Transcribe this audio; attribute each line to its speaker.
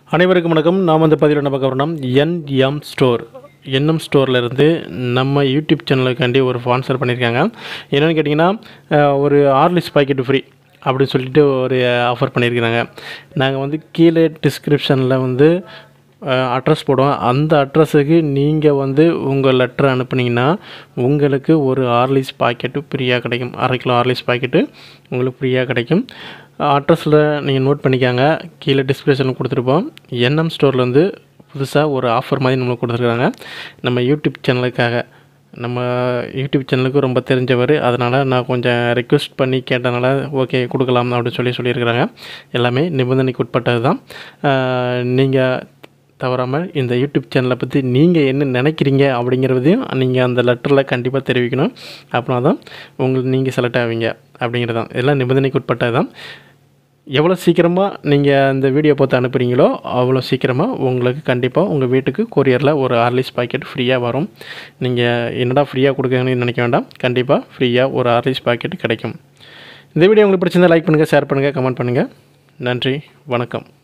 Speaker 1: அனைவருக்கும் வணக்கம் நாம் வந்து பதிவில் என்ன பார்க்க போகிறோம்னா என்எம் ஸ்டோர் என்எம் ஸ்டோரில் இருந்து நம்ம யூடியூப் சேனலுக்காண்டி ஒரு ஸ்பான்சர் பண்ணியிருக்காங்க என்னென்னு கேட்டிங்கன்னா அஹ், ஒரு ஆர்லிஸ் பாக்கெட் ஃப்ரீ அப்படின்னு சொல்லிட்டு ஒரு ஆஃபர் பண்ணியிருக்கிறாங்க நாங்கள் வந்து கீழே டிஸ்கிரிப்ஷனில் வந்து அட்ரஸ் போடுவோம் அந்த அட்ரஸுக்கு நீங்கள் வந்து உங்கள் லெட்டர் அனுப்புனீங்கன்னா உங்களுக்கு ஒரு ஆர்லிஸ் பாக்கெட்டு ஃப்ரீயாக கிடைக்கும் அரை கிலோ ஆர்லிஸ் பாக்கெட்டு உங்களுக்கு ஃப்ரீயாக கிடைக்கும் அட்ரஸில் நீங்கள் நோட் பண்ணிக்காங்க கீழே டிஸ்கிரிப்ஷனில் கொடுத்துருப்போம் என்எம் ஸ்டோரில் வந்து புதுசாக ஒரு ஆஃபர் மாதிரி நம்மளுக்கு கொடுத்துருக்காங்க நம்ம யூடியூப் சேனலுக்காக நம்ம யூடியூப் சேனலுக்கு ரொம்ப தெரிஞ்சவர் அதனால் நான் கொஞ்சம் ரெக்வெஸ்ட் பண்ணி கேட்டனால ஓகே கொடுக்கலாம் அப்படின்னு சொல்லி சொல்லியிருக்கிறாங்க எல்லாமே நிபந்தனைக்கு உட்பட்டது தான் நீங்கள் தவறாமல் இந்த யூடியூப் சேனலை பற்றி நீங்கள் என்ன நினைக்கிறீங்க அப்படிங்கிறதையும் நீங்கள் அந்த லெட்டரில் கண்டிப்பாக தெரிவிக்கணும் அப்படின்னா தான் உங்களுக்கு நீங்கள் செலக்ட் ஆவீங்க அப்படிங்கிறது தான் எல்லாம் நிபந்தனைக்கு உட்பட்டது தான் எவ்வளோ சீக்கிரமாக நீங்கள் இந்த வீடியோ பார்த்து அனுப்புகிறீங்களோ அவ்வளோ சீக்கிரமாக உங்களுக்கு கண்டிப்பாக உங்கள் வீட்டுக்கு கொரியரில் ஒரு ஆர்லிஸ் பாக்கெட் ஃப்ரீயாக வரும் நீங்கள் என்னடா ஃப்ரீயாக கொடுக்குறீங்கன்னு நினைக்க வேண்டாம் கண்டிப்பாக ஃப்ரீயாக ஒரு ஆர்லிஸ் பாக்கெட் கிடைக்கும் இந்த வீடியோ உங்களுக்கு பிடிச்சிருந்தா லைக் பண்ணுங்கள் ஷேர் பண்ணுங்கள் கமெண்ட் பண்ணுங்கள் நன்றி வணக்கம்